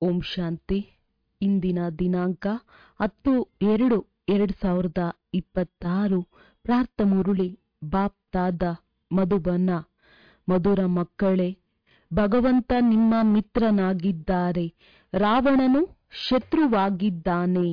ಓಂ ಶಾಂತಿ ಇಂದಿನ ದಿನಾಂಕ ಹತ್ತು ಎರಡು ಎರಡು ಸಾವಿರದ ಇಪ್ಪತ್ತಾರು ಪ್ರಾರ್ಥ ಮುರುಳಿ ಬಾಪ್ತಾದ ಮಧುಬನ ಮಧುರ ಮಕ್ಕಳೇ ಭಗವಂತ ನಿಮ್ಮ ಮಿತ್ರನಾಗಿದ್ದಾರೆ ರಾವಣನು ಶತ್ರುವಾಗಿದ್ದಾನೆ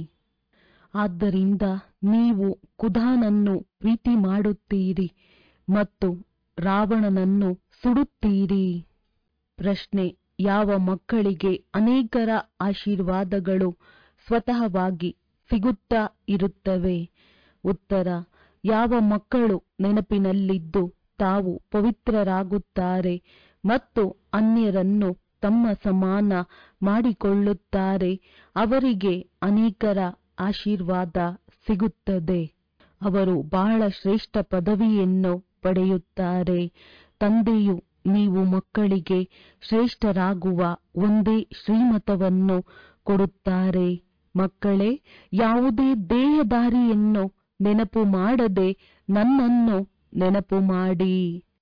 ಆದ್ದರಿಂದ ನೀವು ಕುಧಾನನ್ನು ಪ್ರೀತಿ ಮಾಡುತ್ತೀರಿ ಮತ್ತು ರಾವಣನನ್ನು ಸುಡುತ್ತೀರಿ ಪ್ರಶ್ನೆ ಯಾವ ಮಕ್ಕಳಿಗೆ ಅನೇಕರ ಆಶೀರ್ವಾದಗಳು ಸ್ವತಃವಾಗಿ ಸಿಗುತ್ತಾ ಇರುತ್ತವೆ ಉತ್ತರ ಯಾವ ಮಕ್ಕಳು ನೆನಪಿನಲ್ಲಿದ್ದು ತಾವು ಪವಿತ್ರರಾಗುತ್ತಾರೆ ಮತ್ತು ಅನ್ಯರನ್ನು ತಮ್ಮ ಸಮಾನ ಮಾಡಿಕೊಳ್ಳುತ್ತಾರೆ ಅವರಿಗೆ ಅನೇಕರ ಆಶೀರ್ವಾದ ಸಿಗುತ್ತದೆ ಅವರು ಬಹಳ ಶ್ರೇಷ್ಠ ಪದವಿಯನ್ನು ಪಡೆಯುತ್ತಾರೆ ತಂದೆಯು ನೀವು ಮಕ್ಕಳಿಗೆ ಶ್ರೇಷ್ಠರಾಗುವ ಒಂದೇ ಶ್ರೀಮತವನ್ನು ಕೊಡುತ್ತಾರೆ ಮಕ್ಕಳೇ ಯಾವುದೇ ದೇಹದಾರಿಯನ್ನು ನೆನಪು ಮಾಡದೆ ನನ್ನನ್ನು ನೆನಪು ಮಾಡಿ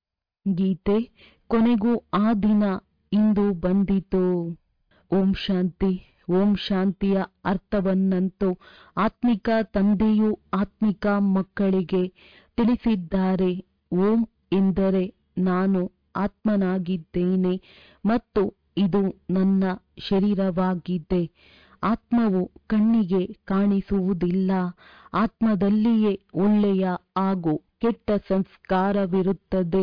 ಗೀತೆ ಕೊನೆಗೂ ಆ ದಿನ ಇಂದು ಬಂದಿತು ಓಂ ಶಾಂತಿ ಓಂ ಶಾಂತಿಯ ಅರ್ಥವನ್ನಂತೂ ಆತ್ಮಿಕ ತಂದೆಯು ಆತ್ಮಿಕ ಮಕ್ಕಳಿಗೆ ತಿಳಿಸಿದ್ದಾರೆ ಓಂ ಎಂದರೆ ನಾನು ಆತ್ಮನಾಗಿದ್ದೇನೆ ಮತ್ತು ಇದು ನನ್ನ ಶರೀರವಾಗಿದೆ ಆತ್ಮವು ಕಣ್ಣಿಗೆ ಕಾಣಿಸುವುದಿಲ್ಲ ಆತ್ಮದಲ್ಲಿಯೇ ಒಳ್ಳೆಯ ಹಾಗೂ ಕೆಟ್ಟ ಸಂಸ್ಕಾರವಿರುತ್ತದೆ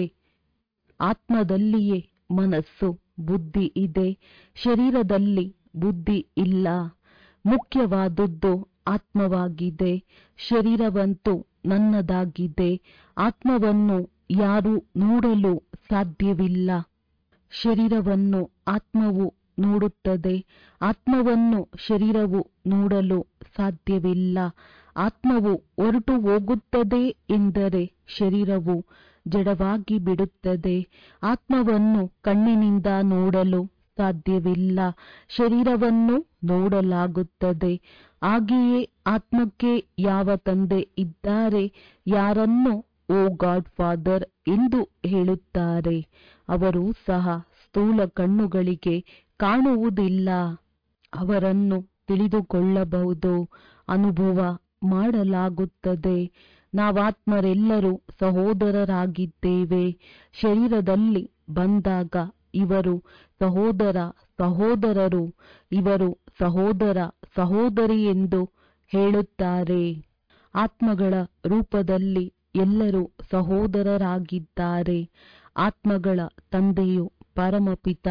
ಆತ್ಮದಲ್ಲಿಯೇ ಮನಸ್ಸು ಬುದ್ಧಿ ಇದೆ ಶರೀರದಲ್ಲಿ ಬುದ್ಧಿ ಇಲ್ಲ ಮುಖ್ಯವಾದದ್ದು ಆತ್ಮವಾಗಿದೆ ಶರೀರವಂತೂ ನನ್ನದಾಗಿದೆ ಆತ್ಮವನ್ನು ಯಾರೂ ನೋಡಲು ಸಾಧ್ಯವಿಲ್ಲ ಶರೀರವನ್ನು ಆತ್ಮವು ನೋಡುತ್ತದೆ ಆತ್ಮವನ್ನು ಶರೀರವು ನೋಡಲು ಸಾಧ್ಯವಿಲ್ಲ ಆತ್ಮವು ಹೊರಟು ಹೋಗುತ್ತದೆ ಎಂದರೆ ಶರೀರವು ಜಡವಾಗಿ ಬಿಡುತ್ತದೆ ಆತ್ಮವನ್ನು ಕಣ್ಣಿನಿಂದ ನೋಡಲು ಸಾಧ್ಯವಿಲ್ಲ ಶರೀರವನ್ನು ನೋಡಲಾಗುತ್ತದೆ ಹಾಗೆಯೇ ಆತ್ಮಕ್ಕೆ ಯಾವ ತಂದೆ ಇದ್ದಾರೆ ಯಾರನ್ನು ಓ ಗಾಡ್ ಫಾದರ್ ಎಂದು ಹೇಳುತ್ತಾರೆ ಅವರು ಸಹ ಸ್ಥೂಲ ಕಣ್ಣುಗಳಿಗೆ ಕಾಣುವುದಿಲ್ಲ ಅವರನ್ನು ತಿಳಿದುಕೊಳ್ಳಬಹುದು ಅನುಭವ ಮಾಡಲಾಗುತ್ತದೆ ನಾವಾತ್ಮರೆಲ್ಲರೂ ಸಹೋದರರಾಗಿದ್ದೇವೆ ಶರೀರದಲ್ಲಿ ಬಂದಾಗ ಇವರು ಸಹೋದರ ಸಹೋದರರು ಇವರು ಸಹೋದರ ಸಹೋದರಿ ಎಂದು ಹೇಳುತ್ತಾರೆ ಆತ್ಮಗಳ ರೂಪದಲ್ಲಿ ಎಲ್ಲರೂ ಸಹೋದರರಾಗಿದ್ದಾರೆ ಆತ್ಮಗಳ ತಂದೆಯು ಪರಮಪಿತ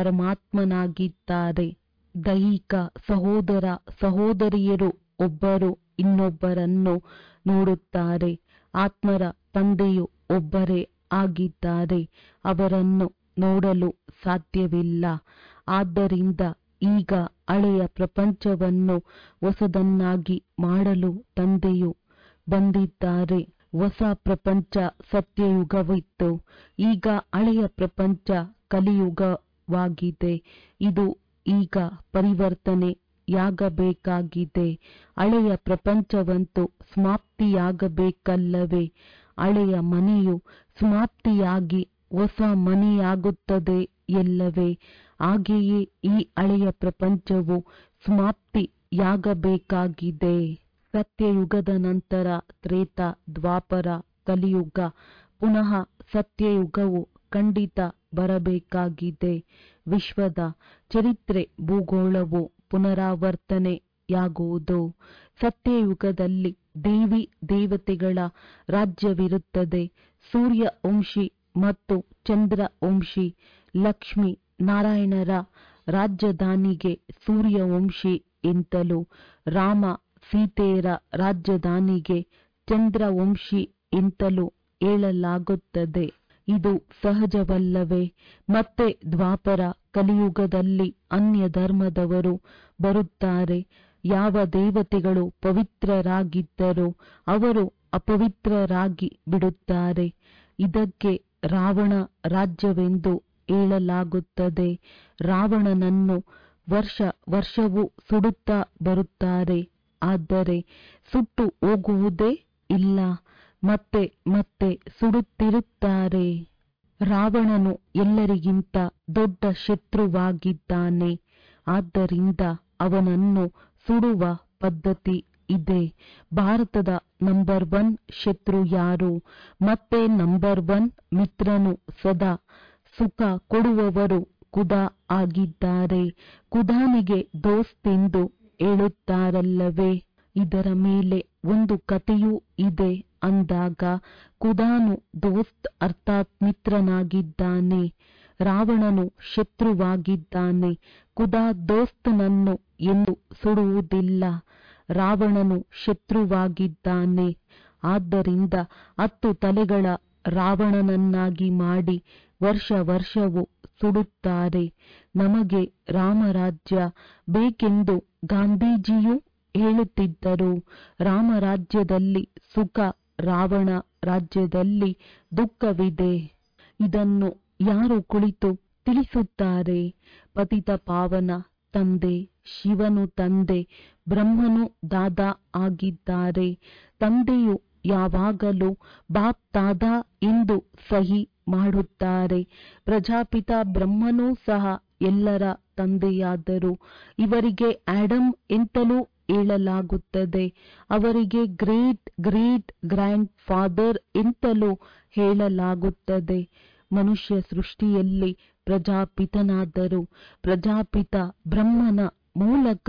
ಪರಮಾತ್ಮನಾಗಿದ್ದಾರೆ ದೈಹಿಕ ಸಹೋದರ ಸಹೋದರಿಯರು ಒಬ್ಬರು ಇನ್ನೊಬ್ಬರನ್ನು ನೋಡುತ್ತಾರೆ ಆತ್ಮರ ತಂದೆಯು ಒಬ್ಬರೇ ಆಗಿದ್ದಾರೆ ಅವರನ್ನು ನೋಡಲು ಸಾಧ್ಯವಿಲ್ಲ ಆದ್ದರಿಂದ ಈಗ ಹಳೆಯ ಪ್ರಪಂಚವನ್ನು ಹೊಸದನ್ನಾಗಿ ಮಾಡಲು ತಂದೆಯು ಬಂದಿದ್ದಾರೆ ಹೊಸ ಪ್ರಪಂಚ ಸತ್ಯಯುಗವಿತ್ತು ಈಗ ಹಳೆಯ ಪ್ರಪಂಚ ಕಲಿಯುಗವಾಗಿದೆ ಇದು ಈಗ ಪರಿವರ್ತನೆಯಾಗಬೇಕಾಗಿದೆ ಹಳೆಯ ಪ್ರಪಂಚವಂತೂ ಸಮಾಪ್ತಿಯಾಗಬೇಕಲ್ಲವೇ ಹಳೆಯ ಮನೆಯು ಸಮಾಪ್ತಿಯಾಗಿ ಹೊಸ ಮನೆಯಾಗುತ್ತದೆ ಎಲ್ಲವೇ ಹಾಗೆಯೇ ಈ ಹಳೆಯ ಪ್ರಪಂಚವು ಸಮಾಪ್ತಿಯಾಗಬೇಕಾಗಿದೆ ಸತ್ಯಯುಗದ ನಂತರ ತ್ರೇತ ದ್ವಾಪರ ಕಲಿಯುಗ ಪುನಃ ಸತ್ಯಯುಗವು ಖಂಡಿತ ಬರಬೇಕಾಗಿದೆ ವಿಶ್ವದ ಚರಿತ್ರೆ ಭೂಗೋಳವು ಪುನರಾವರ್ತನೆಯಾಗುವುದು ಸತ್ಯಯುಗದಲ್ಲಿ ದೇವಿ ದೇವತೆಗಳ ರಾಜ್ಯವಿರುತ್ತದೆ ಸೂರ್ಯ ವಂಶಿ ಮತ್ತು ಚಂದ್ರ ವಂಶಿ ಲಕ್ಷ್ಮಿ ನಾರಾಯಣರ ರಾಜಧಾನಿಗೆ ಸೂರ್ಯವಂಶಿ ಎಂತಲೂ ರಾಮ ಸೀತೆಯರ ರಾಜಧಾನಿಗೆ ಚಂದ್ರವಂಶಿ ಎಂತಲೂ ಹೇಳಲಾಗುತ್ತದೆ ಇದು ಸಹಜವಲ್ಲವೇ ಮತ್ತೆ ದ್ವಾಪರ ಕಲಿಯುಗದಲ್ಲಿ ಅನ್ಯ ಧರ್ಮದವರು ಬರುತ್ತಾರೆ ಯಾವ ದೇವತೆಗಳು ಪವಿತ್ರರಾಗಿದ್ದರೋ ಅವರು ಅಪವಿತ್ರರಾಗಿ ಬಿಡುತ್ತಾರೆ ಇದಕ್ಕೆ ರಾವಣ ರಾಜ್ಯವೆಂದು ಹೇಳಲಾಗುತ್ತದೆ ರಾವಣನನ್ನು ವರ್ಷ ವರ್ಷವೂ ಸುಡುತ್ತಾ ಬರುತ್ತಾರೆ ಆದರೆ ಸುಟ್ಟು ಹೋಗುವುದೇ ಇಲ್ಲ ಮತ್ತೆ ಮತ್ತೆ ಸುಡುತ್ತಿರುತ್ತಾರೆ ರಾವಣನು ಎಲ್ಲರಿಗಿಂತ ದೊಡ್ಡ ಶತ್ರುವಾಗಿದ್ದಾನೆ ಆದ್ದರಿಂದ ಅವನನ್ನು ಸುಡುವ ಪದ್ಧತಿ ಇದೆ ಭಾರತದ ನಂಬರ್ ಒನ್ ಶತ್ರು ಯಾರು ಮತ್ತೆ ನಂಬರ್ ಒನ್ ಮಿತ್ರನು ಸದಾ ಸುಖ ಕೊಡುವವರು ಖುದಾ ಆಗಿದ್ದಾರೆ ಖುದಾನಿಗೆ ದೋಸ್ತ್ ಎಂದು ಹೇಳುತ್ತಾರಲ್ಲವೇ ಇದರ ಮೇಲೆ ಒಂದು ಕಥೆಯೂ ಇದೆ ಅಂದಾಗ ಖುದಾನು ದೋಸ್ತ್ ಅರ್ಥಾತ್ ಮಿತ್ರನಾಗಿದ್ದಾನೆ ರಾವಣನು ಶತ್ರುವಾಗಿದ್ದಾನೆ ಖುದಾ ದೋಸ್ತನನ್ನು ಎಂದು ಸುಡುವುದಿಲ್ಲ ರಾವಣನು ಶತ್ರುವಾಗಿದ್ದಾನೆ ಆದ್ದರಿಂದ ಹತ್ತು ತಲೆಗಳ ರಾವಣನನ್ನಾಗಿ ಮಾಡಿ ವರ್ಷ ವರ್ಷವೂ ಸುಡುತ್ತಾರೆ ನಮಗೆ ರಾಮರಾಜ್ಯ ಬೇಕೆಂದು ಗಾಂಧೀಜಿಯೂ ಹೇಳುತ್ತಿದ್ದರು ರಾಮರಾಜ್ಯದಲ್ಲಿ ಸುಖ ರಾವಣ ರಾಜ್ಯದಲ್ಲಿ ದುಃಖವಿದೆ ಇದನ್ನು ಯಾರು ಕುಳಿತು ತಿಳಿಸುತ್ತಾರೆ ಪತಿತ ಪಾವನ ತಂದೆ ಶಿವನು ತಂದೆ ಬ್ರಹ್ಮನು ದಾದಾ ಆಗಿದ್ದಾರೆ ತಂದೆಯು ಯಾವಾಗಲೂ ಬಾಪ್ ದಾದಾ ಎಂದು ಸಹಿ ಮಾಡುತ್ತಾರೆ ಪ್ರಜಾಪಿತ ಬ್ರಹ್ಮನೂ ಸಹ ಎಲ್ಲರ ತಂದೆಯಾದರು ಇವರಿಗೆ ಆಡಮ್ ಎಂತಲೂ ಹೇಳಲಾಗುತ್ತದೆ ಅವರಿಗೆ ಗ್ರೇಟ್ ಗ್ರೇಟ್ ಗ್ರ್ಯಾಂಡ್ ಫಾದರ್ ಎಂತಲೂ ಹೇಳಲಾಗುತ್ತದೆ ಮನುಷ್ಯ ಸೃಷ್ಟಿಯಲ್ಲಿ ಪ್ರಜಾಪಿತನಾದರು ಪ್ರಜಾಪಿತ ಬ್ರಹ್ಮನ ಮೂಲಕ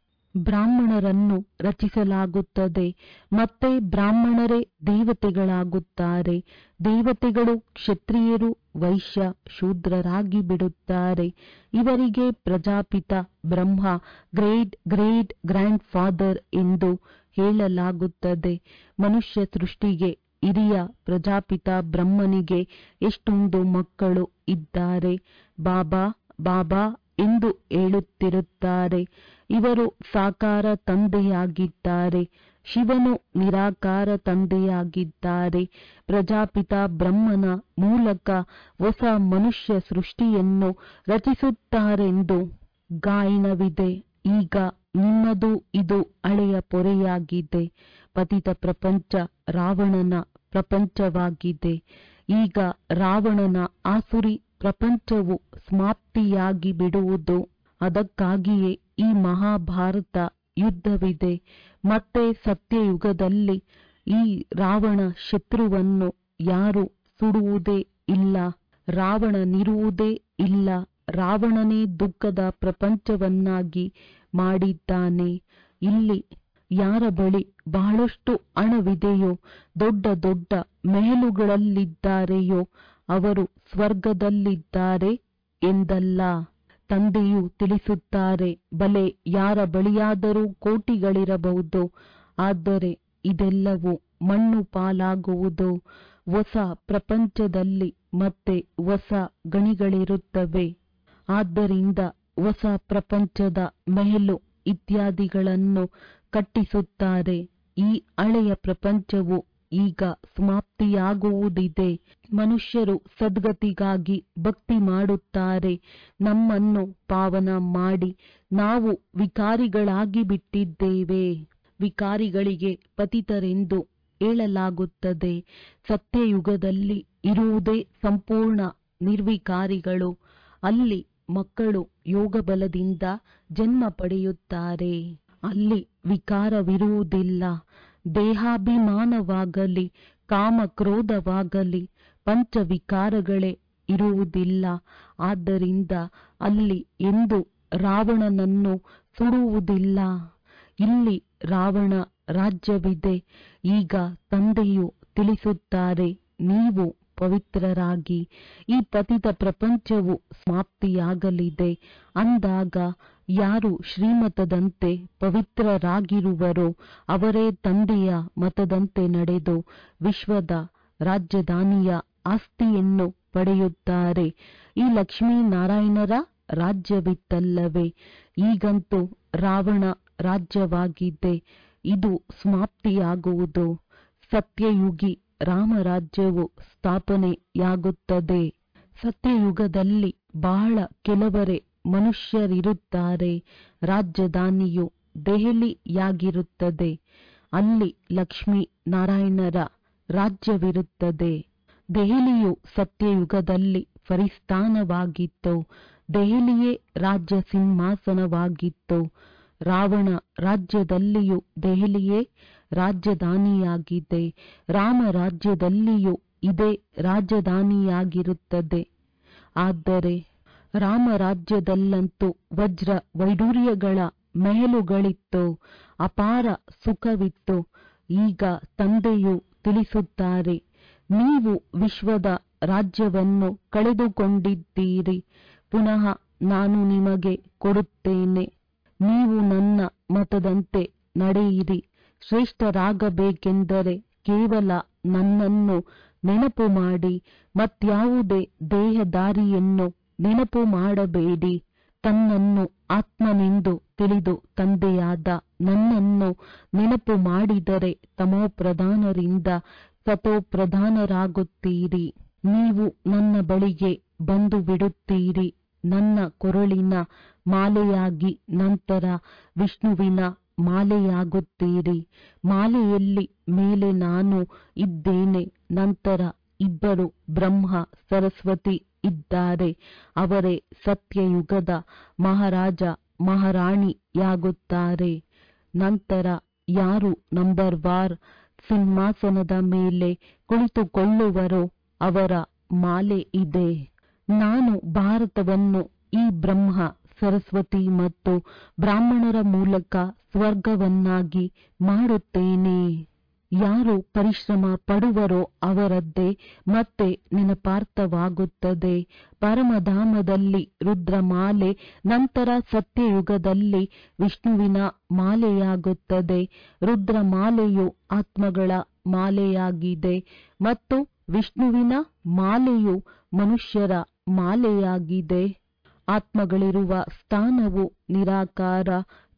ಬ್ರಾಹ್ಮಣರನ್ನು ರಚಿಸಲಾಗುತ್ತದೆ ಮತ್ತೆ ಬ್ರಾಹ್ಮಣರೇ ದೇವತೆಗಳಾಗುತ್ತಾರೆ ದೇವತೆಗಳು ಕ್ಷತ್ರಿಯರು ವೈಶ್ಯ ಶೂದ್ರರಾಗಿ ಬಿಡುತ್ತಾರೆ ಇವರಿಗೆ Prajapita Brahma great great grandfather ಎಂದು ಹೇಳಲಾಗುತ್ತದೆ ಮನುಷ್ಯ ಸೃಷ್ಟಿಗೆ ಹಿರಿಯ ಪ್ರಜಾಪಿತ ಬ್ರಹ್ಮನಿಗೆ ಎಷ್ಟೊಂದು ಮಕ್ಕಳು ಇದ್ದಾರೆ ಬಾಬಾ ಬಾಬಾ ಎಂದು ಹೇಳುತ್ತಿರುತ್ತಾರೆ ಇವರು ಸಾಕಾರ ತಂದೆಯಾಗಿದ್ದಾರೆ ಶಿವನು ನಿರಾಕಾರ ತಂದೆಯಾಗಿದ್ದಾರೆ ಪ್ರಜಾಪಿತ ಬ್ರಹ್ಮನ ಮೂಲಕ ಹೊಸ ಮನುಷ್ಯ ಸೃಷ್ಟಿಯನ್ನು ರಚಿಸುತ್ತಾರೆಂದು ಗಾಯನವಿದೆ ಈಗ ನಿಮ್ಮದು ಇದು ಹಳೆಯ ಪೊರೆಯಾಗಿದೆ ಪತಿತ ಪ್ರಪಂಚ ರಾವಣನ ಪ್ರಪಂಚವಾಗಿದೆ ಈಗ ರಾವಣನ ಆಸುರಿ ಪ್ರಪಂಚವು ಸಮಾಪ್ತಿಯಾಗಿ ಬಿಡುವುದು ಅದಕ್ಕಾಗಿಯೇ ಈ ಮಹಾಭಾರತ ಯುದ್ಧವಿದೆ ಮತ್ತೆ ಸತ್ಯಯುಗದಲ್ಲಿ ಈ ರಾವಣ ಶತ್ರುವನ್ನು ಯಾರು ಸುಡುವುದೇ ಇಲ್ಲ ರಾವಣನಿರುವುದೇ ಇಲ್ಲ ರಾವಣನೇ ದುಃಖದ ಪ್ರಪಂಚವನ್ನಾಗಿ ಮಾಡಿದ್ದಾನೆ ಇಲ್ಲಿ ಯಾರ ಬಳಿ ಬಹಳಷ್ಟು ಹಣವಿದೆಯೋ ದೊಡ್ಡ ದೊಡ್ಡ ಮೆಹಲುಗಳಲ್ಲಿದ್ದಾರೆಯೋ ಅವರು ಸ್ವರ್ಗದಲ್ಲಿದ್ದಾರೆ ಎಂದಲ್ಲ ತಂದೆಯು ತಿಳಿಸುತ್ತಾರೆ ಬಲೆ ಯಾರ ಬಳಿಯಾದರೂ ಕೋಟಿಗಳಿರಬಹುದು ಆದರೆ ಇದೆಲ್ಲವೂ ಮಣ್ಣು ಪಾಲಾಗುವುದು ಹೊಸ ಪ್ರಪಂಚದಲ್ಲಿ ಮತ್ತೆ ಹೊಸ ಗಣಿಗಳಿರುತ್ತವೆ ಆದ್ದರಿಂದ ಹೊಸ ಪ್ರಪಂಚದ ಮೆಹಲು ಇತ್ಯಾದಿಗಳನ್ನು ಕಟ್ಟಿಸುತ್ತಾರೆ ಈ ಹಳೆಯ ಪ್ರಪಂಚವು ಈಗ ಸಮಾಪ್ತಿಯಾಗುವುದಿದೆ ಮನುಷ್ಯರು ಸದ್ಗತಿಗಾಗಿ ಭಕ್ತಿ ಮಾಡುತ್ತಾರೆ ನಮ್ಮನ್ನು ಪಾವನ ಮಾಡಿ ನಾವು ವಿಕಾರಿಗಳಾಗಿ ಬಿಟ್ಟಿದ್ದೇವೆ ವಿಕಾರಿಗಳಿಗೆ ಪತಿತರೆಂದು ಹೇಳಲಾಗುತ್ತದೆ ಸತ್ಯಯುಗದಲ್ಲಿ ಇರುವುದೇ ಸಂಪೂರ್ಣ ನಿರ್ವಿಕಾರಿಗಳು ಅಲ್ಲಿ ಮಕ್ಕಳು ಯೋಗ ಬಲದಿಂದ ಜನ್ಮ ಪಡೆಯುತ್ತಾರೆ ಅಲ್ಲಿ ವಿಕಾರವಿರುವುದಿಲ್ಲ ದೇಹಾಭಿಮಾನವಾಗಲಿ ಕಾಮ ಕ್ರೋಧವಾಗಲಿ ಪಂಚವಿಕಾರಗಳೇ ಇರುವುದಿಲ್ಲ ಆದ್ದರಿಂದ ಅಲ್ಲಿ ಎಂದು ರಾವಣನನ್ನು ಸುಡುವುದಿಲ್ಲ ಇಲ್ಲಿ ರಾವಣ ರಾಜ್ಯವಿದೆ ಈಗ ತಂದೆಯು ತಿಳಿಸುತ್ತಾರೆ ನೀವು ಪವಿತ್ರರಾಗಿ ಈ ಪತಿತ ಪ್ರಪಂಚವು ಸಮಾಪ್ತಿಯಾಗಲಿದೆ ಅಂದಾಗ ಯಾರು ಶ್ರೀಮತದಂತೆ ಪವಿತ್ರರಾಗಿರುವರೋ ಅವರೇ ತಂದೆಯ ಮತದಂತೆ ನಡೆದು ವಿಶ್ವದ ರಾಜಧಾನಿಯ ಆಸ್ತಿಯನ್ನು ಪಡೆಯುತ್ತಾರೆ ಈ ಲಕ್ಷ್ಮೀನಾರಾಯಣರ ರಾಜ್ಯವಿತ್ತಲ್ಲವೇ ಈಗಂತೂ ರಾವಣ ರಾಜ್ಯವಾಗಿದೆ ಇದು ಸಮಾಪ್ತಿಯಾಗುವುದು ಸತ್ಯಯುಗಿ ರಾಮರಾಜ್ಯವು ಸ್ಥಾಪನೆಯಾಗುತ್ತದೆ ಸತ್ಯಯುಗದಲ್ಲಿ ಬಹಳ ಕೆಲವರೇ ಮನುಷ್ಯರಿರುತ್ತಾರೆ ರಾಜಧಾನಿಯು ದೆಹಲಿಯಾಗಿರುತ್ತದೆ ಅಲ್ಲಿ ಲಕ್ಷ್ಮೀ ನಾರಾಯಣರ ರಾಜ್ಯವಿರುತ್ತದೆ ದೆಹಲಿಯು ಸತ್ಯಯುಗದಲ್ಲಿ ಫರಿಸ್ತಾನವಾಗಿತ್ತು ದೆಹಲಿಯೇ ರಾಜ್ಯ ಸಿಂಹಾಸನವಾಗಿತ್ತು ರಾವಣ ರಾಜ್ಯದಲ್ಲಿಯೂ ದೆಹಲಿಯೇ ರಾಜಧಾನಿಯಾಗಿದೆ ರಾಮ ರಾಜ್ಯದಲ್ಲಿಯೂ ಇದೇ ರಾಜಧಾನಿಯಾಗಿರುತ್ತದೆ ಆದರೆ ರಾಮ ರಾಜ್ಯದಲ್ಲಂತೂ ವಜ್ರ ವೈಡೂರ್ಯಗಳ ಮೆಹಲುಗಳಿತ್ತು ಅಪಾರ ಸುಖವಿತ್ತು ಈಗ ತಂದೆಯು ತಿಳಿಸುತ್ತಾರೆ ನೀವು ವಿಶ್ವದ ರಾಜ್ಯವನ್ನು ಕಳೆದುಕೊಂಡಿದ್ದೀರಿ ಪುನಃ ನಾನು ನಿಮಗೆ ಕೊಡುತ್ತೇನೆ ನೀವು ನನ್ನ ಮತದಂತೆ ನಡೆಯಿರಿ ಶ್ರೇಷ್ಠರಾಗಬೇಕೆಂದರೆ ಕೇವಲ ನನ್ನನ್ನು ನೆನಪು ಮಾಡಿ ಮತ್ಯಾವುದೇ ದೇಹದಾರಿಯನ್ನು ನೆನಪು ಮಾಡಬೇಡಿ ತನ್ನನ್ನು ಆತ್ಮನೆಂದು ತಿಳಿದು ತಂದೆಯಾದ ನನ್ನನ್ನು ನೆನಪು ಮಾಡಿದರೆ ತಮೋಪ್ರಧಾನರಿಂದ ಸತೋಪ್ರಧಾನರಾಗುತ್ತೀರಿ ನೀವು ನನ್ನ ಬಳಿಗೆ ಬಂದು ಬಿಡುತ್ತೀರಿ ನನ್ನ ಕೊರಳಿನ ಮಾಲೆಯಾಗಿ ನಂತರ ವಿಷ್ಣುವಿನ ಮಾಲೆಯಾಗುತ್ತೀರಿ ಮಾಲೆಯಲ್ಲಿ ಮೇಲೆ ನಾನು ಇದ್ದೇನೆ ನಂತರ ಇಬ್ಬರು ಬ್ರಹ್ಮ ಸರಸ್ವತಿ ಇದ್ದಾರೆ ಅವರೇ ಸತ್ಯಯುಗದ ಮಹಾರಾಜ ಮಹಾರಾಣಿಯಾಗುತ್ತಾರೆ ನಂತರ ಯಾರು ನಂಬರ್ ವಾರ್ ಸಿಂಹಾಸನದ ಮೇಲೆ ಕುಳಿತುಕೊಳ್ಳುವರೋ ಅವರ ಮಾಲೆ ಇದೆ ನಾನು ಭಾರತವನ್ನು ಈ ಬ್ರಹ್ಮ ಸರಸ್ವತಿ ಮತ್ತು ಬ್ರಾಹ್ಮಣರ ಮೂಲಕ ಸ್ವರ್ಗವನ್ನಾಗಿ ಮಾಡುತ್ತೇನೆ ಯಾರು ಪರಿಶ್ರಮ ಪಡುವರೋ ಅವರದ್ದೇ ಮತ್ತೆ ನೆನಪಾರ್ಥವಾಗುತ್ತದೆ ಪರಮಧಾಮದಲ್ಲಿ ರುದ್ರಮಾಲೆ ನಂತರ ಸತ್ಯಯುಗದಲ್ಲಿ ವಿಷ್ಣುವಿನ ಮಾಲೆಯಾಗುತ್ತದೆ ರುದ್ರಮಾಲೆಯು ಆತ್ಮಗಳ ಮಾಲೆಯಾಗಿದೆ ಮತ್ತು ವಿಷ್ಣುವಿನ ಮಾಲೆಯು ಮನುಷ್ಯರ ಮಾಲೆಯಾಗಿದೆ ಆತ್ಮಗಳಿರುವ ಸ್ಥಾನವು ನಿರಾಕಾರ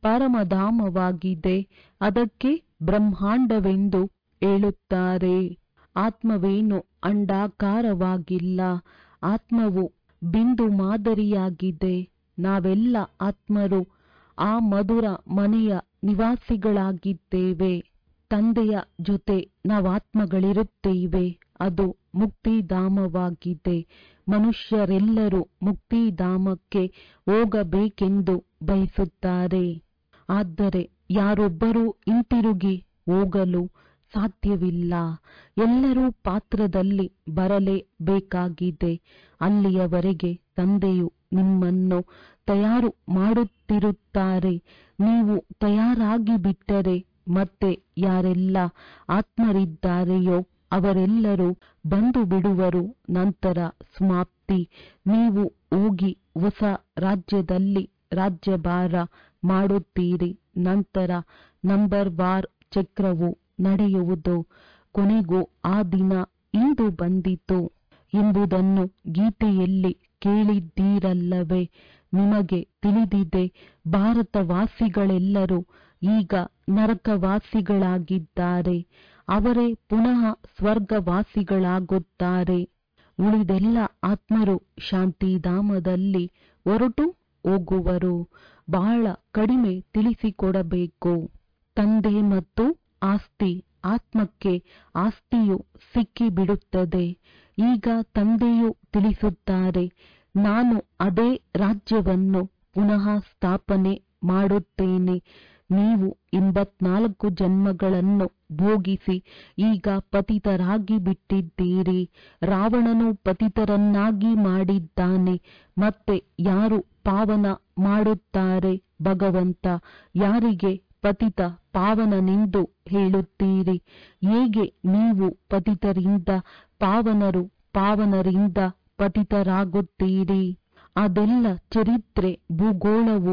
ಪರಮಧಾಮವಾಗಿದೆ ಅದಕ್ಕೆ ಬ್ರಹ್ಮಾಂಡವೆಂದು ಹೇಳುತ್ತಾರೆ ಆತ್ಮವೇನು ಅಂಡಾಕಾರವಾಗಿಲ್ಲ ಆತ್ಮವು ಬಿಂದು ಮಾದರಿಯಾಗಿದೆ ನಾವೆಲ್ಲ ಆತ್ಮರು ಆ ಮಧುರ ಮನೆಯ ನಿವಾಸಿಗಳಾಗಿದ್ದೇವೆ ತಂದೆಯ ಜೊತೆ ನಾವಾತ್ಮಗಳಿರುತ್ತೇವೆ ಅದು ಮುಕ್ತಿಧಾಮವಾಗಿದೆ ಮನುಷ್ಯರೆಲ್ಲರೂ ಮುಕ್ತಿಧಾಮಕ್ಕೆ ಹೋಗಬೇಕೆಂದು ಬಯಸುತ್ತಾರೆ ಆದರೆ ಯಾರೊಬ್ಬರೂ ಹಿಂತಿರುಗಿ ಹೋಗಲು ಸಾಧ್ಯವಿಲ್ಲ ಎಲ್ಲರೂ ಪಾತ್ರದಲ್ಲಿ ಬರಲೇಬೇಕಾಗಿದೆ ಅಲ್ಲಿಯವರೆಗೆ ತಂದೆಯು ನಿಮ್ಮನ್ನು ತಯಾರು ಮಾಡುತ್ತಿರುತ್ತಾರೆ ನೀವು ತಯಾರಾಗಿ ಬಿಟ್ಟರೆ ಮತ್ತೆ ಯಾರೆಲ್ಲ ಆತ್ಮರಿದ್ದಾರೆಯೋ ಅವರೆಲ್ಲರೂ ಬಂದು ಬಿಡುವರು ನಂತರ ಸಮಾಪ್ತಿ ನೀವು ಹೋಗಿ ಹೊಸ ರಾಜ್ಯದಲ್ಲಿ ರಾಜ್ಯಭಾರ ಮಾಡುತ್ತೀರಿ ನಂತರ ನಂಬರ್ ವಾರ್ ಚಕ್ರವು ನಡೆಯುವುದು ಕೊನೆಗೂ ಆ ದಿನ ಇಂದು ಬಂದಿತು ಎಂಬುದನ್ನು ಗೀತೆಯಲ್ಲಿ ಕೇಳಿದ್ದೀರಲ್ಲವೇ ನಿಮಗೆ ತಿಳಿದಿದೆ ಭಾರತವಾಸಿಗಳೆಲ್ಲರೂ ಈಗ ನರಕವಾಸಿಗಳಾಗಿದ್ದಾರೆ ಅವರೇ ಪುನಃ ಸ್ವರ್ಗವಾಸಿಗಳಾಗುತ್ತಾರೆ ಉಳಿದೆಲ್ಲ ಆತ್ಮರು ಶಾಂತಿಧಾಮದಲ್ಲಿ ಹೊರಟು ಹೋಗುವರು ಬಹಳ ಕಡಿಮೆ ತಿಳಿಸಿಕೊಡಬೇಕು ತಂದೆ ಮತ್ತು ಆಸ್ತಿ ಆತ್ಮಕ್ಕೆ ಆಸ್ತಿಯು ಸಿಕ್ಕಿಬಿಡುತ್ತದೆ ಈಗ ತಂದೆಯು ತಿಳಿಸುತ್ತಾರೆ ನಾನು ಅದೇ ರಾಜ್ಯವನ್ನು ಪುನಃ ಸ್ಥಾಪನೆ ಮಾಡುತ್ತೇನೆ ನೀವು ಎಂಬತ್ನಾಲ್ಕು ಜನ್ಮಗಳನ್ನು ಭೋಗಿಸಿ ಈಗ ಪತಿತರಾಗಿ ಬಿಟ್ಟಿದ್ದೀರಿ ರಾವಣನು ಪತಿತರನ್ನಾಗಿ ಮಾಡಿದ್ದಾನೆ ಮತ್ತೆ ಯಾರು ಪಾವನ ಮಾಡುತ್ತಾರೆ ಭಗವಂತ ಯಾರಿಗೆ ಪತಿತ ಪಾವನನೆಂದು ಹೇಳುತ್ತೀರಿ ಹೇಗೆ ನೀವು ಪತಿತರಿಂದ ಪಾವನರು ಪಾವನರಿಂದ ಪತಿತರಾಗುತ್ತೀರಿ ಅದೆಲ್ಲ ಚರಿತ್ರೆ ಭೂಗೋಳವು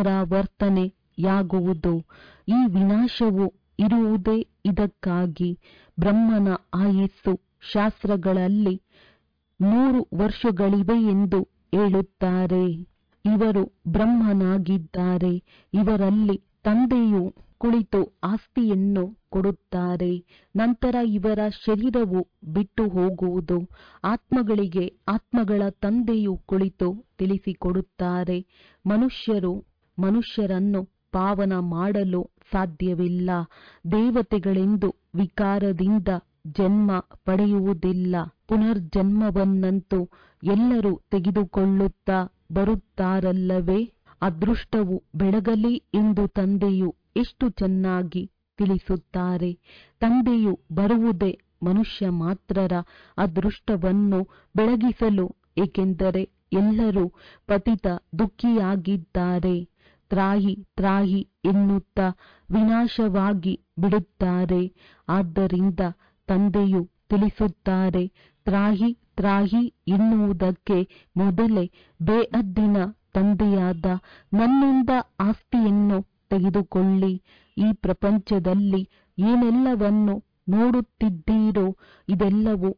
ಪುನರಾವರ್ತನೆಯಾಗುವುದು ಈ ವಿನಾಶವು ಇರುವುದೇ ಇದಕ್ಕಾಗಿ ಬ್ರಹ್ಮನ ಆಯಸ್ಸು ಶಾಸ್ತ್ರಗಳಲ್ಲಿ ನೂರು ವರ್ಷಗಳಿವೆ ಎಂದು ಹೇಳುತ್ತಾರೆ ಇವರು ಬ್ರಹ್ಮನಾಗಿದ್ದಾರೆ ಇವರಲ್ಲಿ ತಂದೆಯು ಕುಳಿತು ಆಸ್ತಿಯನ್ನು ಕೊಡುತ್ತಾರೆ ನಂತರ ಇವರ ಶರೀರವು ಬಿಟ್ಟು ಹೋಗುವುದು ಆತ್ಮಗಳಿಗೆ ಆತ್ಮಗಳ ತಂದೆಯು ಕುಳಿತು ತಿಳಿಸಿಕೊಡುತ್ತಾರೆ ಮನುಷ್ಯರು ಮನುಷ್ಯರನ್ನು ಪಾವನ ಮಾಡಲು ಸಾಧ್ಯವಿಲ್ಲ ದೇವತೆಗಳೆಂದು ವಿಕಾರದಿಂದ ಜನ್ಮ ಪಡೆಯುವುದಿಲ್ಲ ಪುನರ್ಜನ್ಮವನ್ನಂತೂ ಎಲ್ಲರೂ ತೆಗೆದುಕೊಳ್ಳುತ್ತಾ ಬರುತ್ತಾರಲ್ಲವೇ ಅದೃಷ್ಟವು ಬೆಳಗಲಿ ಎಂದು ತಂದೆಯು ಎಷ್ಟು ಚೆನ್ನಾಗಿ ತಿಳಿಸುತ್ತಾರೆ ತಂದೆಯು ಬರುವುದೇ ಮನುಷ್ಯ ಮಾತ್ರರ ಅದೃಷ್ಟವನ್ನು ಬೆಳಗಿಸಲು ಏಕೆಂದರೆ ಎಲ್ಲರೂ ಪತಿತ ದುಃಖಿಯಾಗಿದ್ದಾರೆ ತ್ರಾಹಿ ತ್ರಾಹಿ ಎನ್ನುತ್ತಾ ವಿನಾಶವಾಗಿ ಬಿಡುತ್ತಾರೆ ಆದ್ದರಿಂದ ತಂದೆಯು ತಿಳಿಸುತ್ತಾರೆ ತ್ರಾಹಿ ತ್ರಾಹಿ ಎನ್ನುವುದಕ್ಕೆ ಮೊದಲೇ ಬೇಅದ್ದಿನ ತಂದೆಯಾದ ನನ್ನಿಂದ ಆಸ್ತಿಯನ್ನು ತೆಗೆದುಕೊಳ್ಳಿ ಈ ಪ್ರಪಂಚದಲ್ಲಿ ಏನೆಲ್ಲವನ್ನು ನೋಡುತ್ತಿದ್ದೀರೋ ಇದೆಲ್ಲವೂ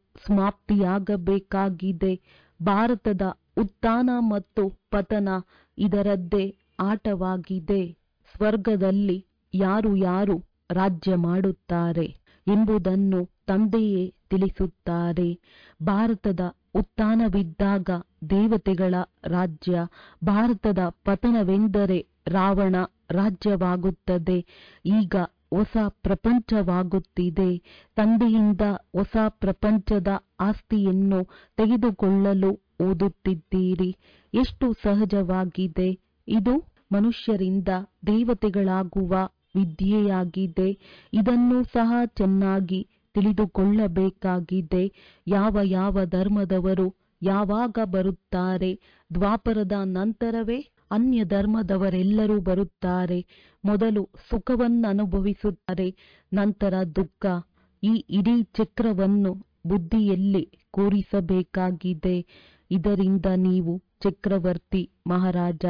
ಸಮಾಪ್ತಿಯಾಗಬೇಕಾಗಿದೆ ಭಾರತದ ಉತ್ಥಾನ ಮತ್ತು ಪತನ ಇದರದ್ದೇ ಆಟವಾಗಿದೆ ಸ್ವರ್ಗದಲ್ಲಿ ಯಾರು ಯಾರು ರಾಜ್ಯ ಮಾಡುತ್ತಾರೆ ಎಂಬುದನ್ನು ತಂದೆಯೇ ತಿಳಿಸುತ್ತಾರೆ ಭಾರತದ ಉತ್ಥಾನವಿದ್ದಾಗ ದೇವತೆಗಳ ರಾಜ್ಯ ಭಾರತದ ಪತನವೆಂದರೆ ರಾವಣ ರಾಜ್ಯವಾಗುತ್ತದೆ ಈಗ ಹೊಸ ಪ್ರಪಂಚವಾಗುತ್ತಿದೆ ತಂದೆಯಿಂದ ಹೊಸ ಪ್ರಪಂಚದ ಆಸ್ತಿಯನ್ನು ತೆಗೆದುಕೊಳ್ಳಲು ಓದುತ್ತಿದ್ದೀರಿ ಎಷ್ಟು ಸಹಜವಾಗಿದೆ ಇದು ಮನುಷ್ಯರಿಂದ ದೇವತೆಗಳಾಗುವ ವಿದ್ಯೆಯಾಗಿದೆ ಇದನ್ನು ಸಹ ಚೆನ್ನಾಗಿ ತಿಳಿದುಕೊಳ್ಳಬೇಕಾಗಿದೆ ಯಾವ ಯಾವ ಧರ್ಮದವರು ಯಾವಾಗ ಬರುತ್ತಾರೆ ದ್ವಾಪರದ ನಂತರವೇ ಅನ್ಯ ಧರ್ಮದವರೆಲ್ಲರೂ ಬರುತ್ತಾರೆ ಮೊದಲು ಸುಖವನ್ನನುಭವಿಸುತ್ತಾರೆ ನಂತರ ದುಃಖ ಈ ಇಡೀ ಚಕ್ರವನ್ನು ಬುದ್ಧಿಯಲ್ಲಿ ಕೂರಿಸಬೇಕಾಗಿದೆ ಇದರಿಂದ ನೀವು ಚಕ್ರವರ್ತಿ ಮಹಾರಾಜ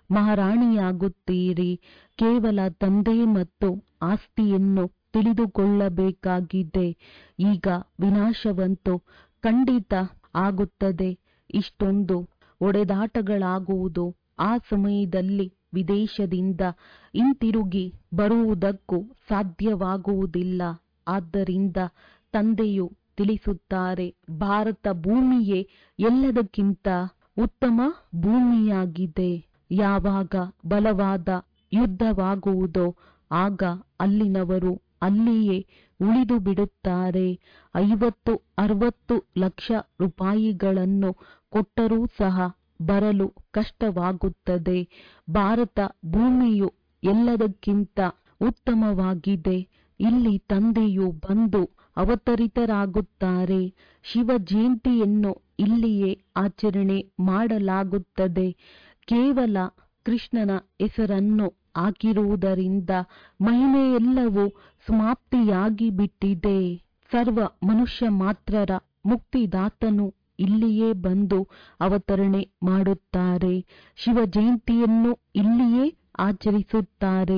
ಮಹಾರಾಣಿಯಾಗುತ್ತೀರಿ ಕೇವಲ ತಂದೆ ಮತ್ತು ಆಸ್ತಿಯನ್ನು ತಿಳಿದುಕೊಳ್ಳಬೇಕಾಗಿದೆ ಈಗ ವಿನಾಶವಂತೂ ಖಂಡಿತ ಆಗುತ್ತದೆ ಇಷ್ಟೊಂದು ಒಡೆದಾಟಗಳಾಗುವುದು ಆ ಸಮಯದಲ್ಲಿ ವಿದೇಶದಿಂದ ಹಿಂತಿರುಗಿ ಬರುವುದಕ್ಕೂ ಸಾಧ್ಯವಾಗುವುದಿಲ್ಲ ಆದ್ದರಿಂದ ತಂದೆಯು ತಿಳಿಸುತ್ತಾರೆ ಭಾರತ ಭೂಮಿಯೇ ಎಲ್ಲದಕ್ಕಿಂತ ಉತ್ತಮ ಭೂಮಿಯಾಗಿದೆ ಯಾವಾಗ ಬಲವಾದ ಯುದ್ಧವಾಗುವುದೋ ಆಗ ಅಲ್ಲಿನವರು ಅಲ್ಲಿಯೇ ಉಳಿದು ಬಿಡುತ್ತಾರೆ ಐವತ್ತು ಅರವತ್ತು ಲಕ್ಷ ರೂಪಾಯಿಗಳನ್ನು ಕೊಟ್ಟರೂ ಸಹ ಬರಲು ಕಷ್ಟವಾಗುತ್ತದೆ ಭಾರತ ಭೂಮಿಯು ಎಲ್ಲದಕ್ಕಿಂತ ಉತ್ತಮವಾಗಿದೆ ಇಲ್ಲಿ ತಂದೆಯು ಬಂದು ಅವತರಿತರಾಗುತ್ತಾರೆ ಶಿವ ಜಯಂತಿಯನ್ನು ಇಲ್ಲಿಯೇ ಆಚರಣೆ ಮಾಡಲಾಗುತ್ತದೆ ಕೇವಲ ಕೃಷ್ಣನ ಹೆಸರನ್ನು ಹಾಕಿರುವುದರಿಂದ ಮಹಿಮೆಯೆಲ್ಲವೂ ಸಮಾಪ್ತಿಯಾಗಿ ಬಿಟ್ಟಿದೆ ಸರ್ವ ಮನುಷ್ಯ ಮಾತ್ರರ ಮುಕ್ತಿದಾತನು ಇಲ್ಲಿಯೇ ಬಂದು ಅವತರಣೆ ಮಾಡುತ್ತಾರೆ ಶಿವ ಜಯಂತಿಯನ್ನು ಇಲ್ಲಿಯೇ ಆಚರಿಸುತ್ತಾರೆ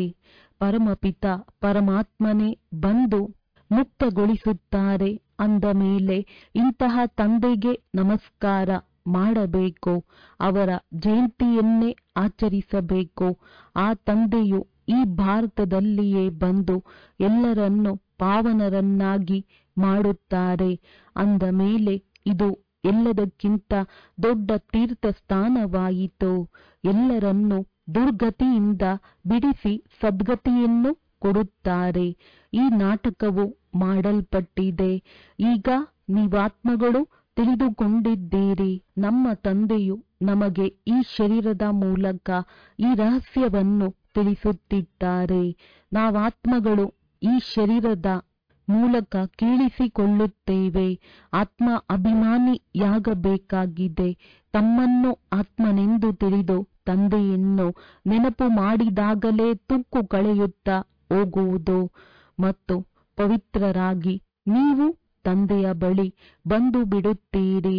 ಪರಮಪಿತ ಪರಮಾತ್ಮನೇ ಬಂದು ಮುಕ್ತಗೊಳಿಸುತ್ತಾರೆ ಅಂದ ಮೇಲೆ ಇಂತಹ ತಂದೆಗೆ ನಮಸ್ಕಾರ ಮಾಡಬೇಕು ಅವರ ಜಯಂತಿಯನ್ನೇ ಆಚರಿಸಬೇಕು ಆ ತಂದೆಯು ಈ ಭಾರತದಲ್ಲಿಯೇ ಬಂದು ಎಲ್ಲರನ್ನು ಪಾವನರನ್ನಾಗಿ ಮಾಡುತ್ತಾರೆ ಅಂದ ಮೇಲೆ ಇದು ಎಲ್ಲದಕ್ಕಿಂತ ದೊಡ್ಡ ತೀರ್ಥ ಸ್ಥಾನವಾಯಿತು ಎಲ್ಲರನ್ನು ದುರ್ಗತಿಯಿಂದ ಬಿಡಿಸಿ ಸದ್ಗತಿಯನ್ನು ಕೊಡುತ್ತಾರೆ ಈ ನಾಟಕವು ಮಾಡಲ್ಪಟ್ಟಿದೆ ಈಗ ನೀವಾತ್ಮಗಳು ತಿಳಿದುಕೊಂಡಿದ್ದೀರಿ ನಮ್ಮ ತಂದೆಯು ನಮಗೆ ಈ ಶರೀರದ ಮೂಲಕ ಈ ರಹಸ್ಯವನ್ನು ತಿಳಿಸುತ್ತಿದ್ದಾರೆ ನಾವಾತ್ಮಗಳು ಈ ಶರೀರದ ಮೂಲಕ ಕೇಳಿಸಿಕೊಳ್ಳುತ್ತೇವೆ ಆತ್ಮ ಅಭಿಮಾನಿಯಾಗಬೇಕಾಗಿದೆ ತಮ್ಮನ್ನು ಆತ್ಮನೆಂದು ತಿಳಿದು ತಂದೆಯನ್ನು ನೆನಪು ಮಾಡಿದಾಗಲೇ ತುಕ್ಕು ಕಳೆಯುತ್ತಾ ಹೋಗುವುದು ಮತ್ತು ಪವಿತ್ರರಾಗಿ ನೀವು ತಂದೆಯ ಬಳಿ ಬಂದು ಬಿಡುತ್ತೀರಿ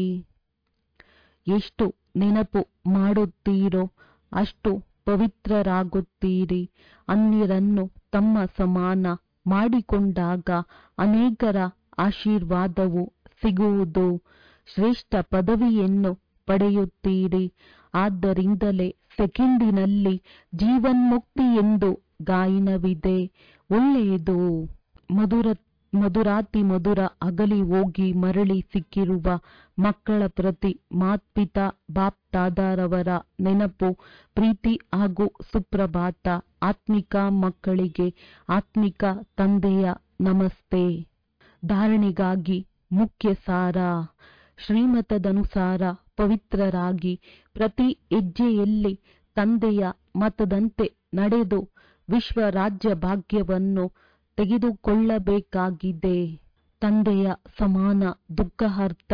ಎಷ್ಟು ನೆನಪು ಮಾಡುತ್ತೀರೋ ಅಷ್ಟು ಪವಿತ್ರರಾಗುತ್ತೀರಿ ಅನ್ಯರನ್ನು ತಮ್ಮ ಸಮಾನ ಮಾಡಿಕೊಂಡಾಗ ಅನೇಕರ ಆಶೀರ್ವಾದವು ಸಿಗುವುದು ಶ್ರೇಷ್ಠ ಪದವಿಯನ್ನು ಪಡೆಯುತ್ತೀರಿ ಆದ್ದರಿಂದಲೇ ಸೆಕೆಂಡಿನಲ್ಲಿ ಜೀವನ್ಮುಕ್ತಿ ಎಂದು ಗಾಯನವಿದೆ ಒಳ್ಳೆಯದು ಮಧುರ ಮಧುರಾತಿ ಮಧುರ ಅಗಲಿ ಹೋಗಿ ಮರಳಿ ಸಿಕ್ಕಿರುವ ಮಕ್ಕಳ ಪ್ರತಿ ಮಾತ್ಪಿತಾ ಬಾಪ್ತಾದಾರವರ ನೆನಪು ಪ್ರೀತಿ ಹಾಗೂ ಸುಪ್ರಭಾತ ಆತ್ಮಿಕ ಮಕ್ಕಳಿಗೆ ಆತ್ಮಿಕ ತಂದೆಯ ನಮಸ್ತೆ ಧಾರಣೆಗಾಗಿ ಮುಖ್ಯ ಸಾರ ಶ್ರೀಮತದನುಸಾರ ಪವಿತ್ರರಾಗಿ ಪ್ರತಿ ಹೆಜ್ಜೆಯಲ್ಲಿ ತಂದೆಯ ಮತದಂತೆ ನಡೆದು ವಿಶ್ವ ರಾಜ್ಯ ಭಾಗ್ಯವನ್ನು ತೆಗೆದುಕೊಳ್ಳಬೇಕಾಗಿದೆ ತಂದೆಯ ಸಮಾನ ದುಃಖಹರ್ತ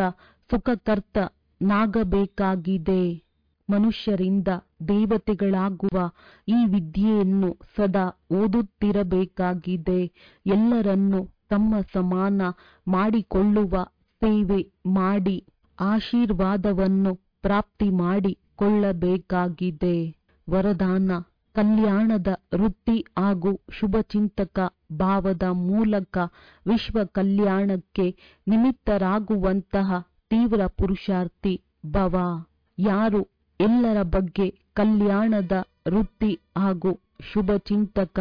ಸುಖಕರ್ತನಾಗಬೇಕಾಗಿದೆ ಮನುಷ್ಯರಿಂದ ದೇವತೆಗಳಾಗುವ ಈ ವಿದ್ಯೆಯನ್ನು ಸದಾ ಓದುತ್ತಿರಬೇಕಾಗಿದೆ ಎಲ್ಲರನ್ನೂ ತಮ್ಮ ಸಮಾನ ಮಾಡಿಕೊಳ್ಳುವ ಸೇವೆ ಮಾಡಿ ಆಶೀರ್ವಾದವನ್ನು ಪ್ರಾಪ್ತಿ ಮಾಡಿಕೊಳ್ಳಬೇಕಾಗಿದೆ ವರದಾನ ಕಲ್ಯಾಣದ ವೃತ್ತಿ ಹಾಗೂ ಶುಭಚಿಂತಕ ಭಾವದ ಮೂಲಕ ವಿಶ್ವ ಕಲ್ಯಾಣಕ್ಕೆ ನಿಮಿತ್ತರಾಗುವಂತಹ ತೀವ್ರ ಪುರುಷಾರ್ಥಿ ಭವ ಯಾರು ಎಲ್ಲರ ಬಗ್ಗೆ ಕಲ್ಯಾಣದ ವೃತ್ತಿ ಹಾಗೂ ಶುಭಚಿಂತಕ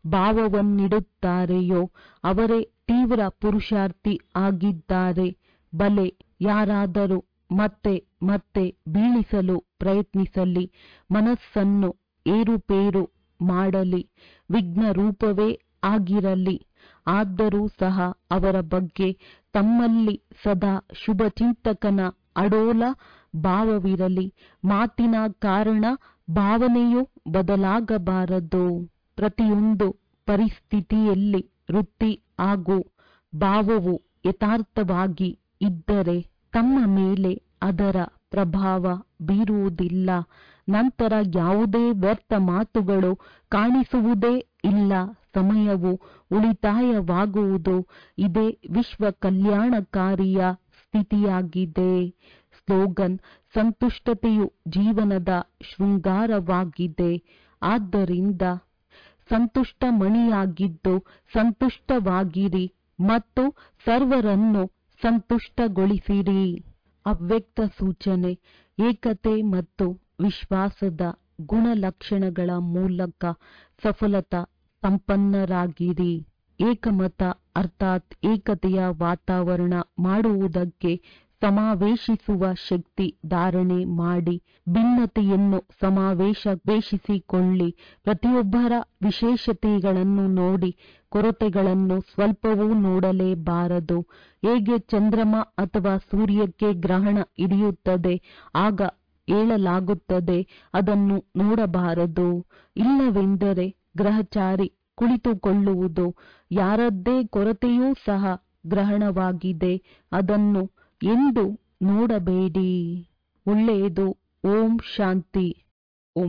ಭಾವವನ್ನಿಡುತ್ತಾರೆಯೋ ಅವರೇ ತೀವ್ರ ಪುರುಷಾರ್ಥಿ ಆಗಿದ್ದಾರೆ ಬಲೆ ಯಾರಾದರೂ ಮತ್ತೆ ಮತ್ತೆ ಬೀಳಿಸಲು ಪ್ರಯತ್ನಿಸಲಿ ಮನಸ್ಸನ್ನು ಏರುಪೇರು ಮಾಡಲಿ ವಿಘ್ನ ರೂಪವೇ ಆಗಿರಲಿ ಆದರೂ ಸಹ ಅವರ ಬಗ್ಗೆ ತಮ್ಮಲ್ಲಿ ಸದಾ ಶುಭಚಿಂತಕನ ಅಡೋಲ ಭಾವವಿರಲಿ ಮಾತಿನ ಕಾರಣ ಭಾವನೆಯು ಬದಲಾಗಬಾರದು ಪ್ರತಿಯೊಂದು ಪರಿಸ್ಥಿತಿಯಲ್ಲಿ ವೃತ್ತಿ ಹಾಗೂ ಭಾವವು ಯಥಾರ್ಥವಾಗಿ ಇದ್ದರೆ ತಮ್ಮ ಮೇಲೆ ಅದರ ಪ್ರಭಾವ ಬೀರುವುದಿಲ್ಲ ನಂತರ ಯಾವುದೇ ವ್ಯರ್ಥ ಮಾತುಗಳು ಕಾಣಿಸುವುದೇ ಇಲ್ಲ ಸಮಯವು ಉಳಿತಾಯವಾಗುವುದು ಇದೇ ವಿಶ್ವ ಕಲ್ಯಾಣಕಾರಿಯ ಸ್ಥಿತಿಯಾಗಿದೆ ಸ್ಲೋಗನ್ ಸಂತುಷ್ಟತೆಯು ಜೀವನದ ಶೃಂಗಾರವಾಗಿದೆ ಆದ್ದರಿಂದ ಸಂತುಷ್ಟ ಮಣಿಯಾಗಿದ್ದು ಸಂತುಷ್ಟವಾಗಿರಿ ಮತ್ತು ಸರ್ವರನ್ನು ಸಂತುಷ್ಟಗೊಳಿಸಿರಿ ಅವ್ಯಕ್ತ ಸೂಚನೆ ಏಕತೆ ಮತ್ತು ವಿಶ್ವಾಸದ ಗುಣಲಕ್ಷಣಗಳ ಮೂಲಕ ಸಫಲತಾ ಸಂಪನ್ನರಾಗಿರಿ ಏಕಮತ ಅರ್ಥಾತ್ ಏಕತೆಯ ವಾತಾವರಣ ಮಾಡುವುದಕ್ಕೆ ಸಮಾವೇಶಿಸುವ ಶಕ್ತಿ ಧಾರಣೆ ಮಾಡಿ ಭಿನ್ನತೆಯನ್ನು ಸಮಾವೇಶವೇಶಿಸಿಕೊಳ್ಳಿ ಪ್ರತಿಯೊಬ್ಬರ ವಿಶೇಷತೆಗಳನ್ನು ನೋಡಿ ಕೊರತೆಗಳನ್ನು ಸ್ವಲ್ಪವೂ ನೋಡಲೇಬಾರದು ಹೇಗೆ ಚಂದ್ರಮ ಅಥವಾ ಸೂರ್ಯಕ್ಕೆ ಗ್ರಹಣ ಹಿಡಿಯುತ್ತದೆ ಆಗ ಹೇಳಲಾಗುತ್ತದೆ ಅದನ್ನು ನೋಡಬಾರದು ಇಲ್ಲವೆಂದರೆ ಗ್ರಹಚಾರಿ ಕುಳಿತುಕೊಳ್ಳುವುದು ಯಾರದ್ದೇ ಕೊರತೆಯೂ ಸಹ ಗ್ರಹಣವಾಗಿದೆ ಅದನ್ನು ಎಂದು ನೋಡಬೇಡಿ ಒಳ್ಳೆಯದು ಓಂ ಶಾಂತಿ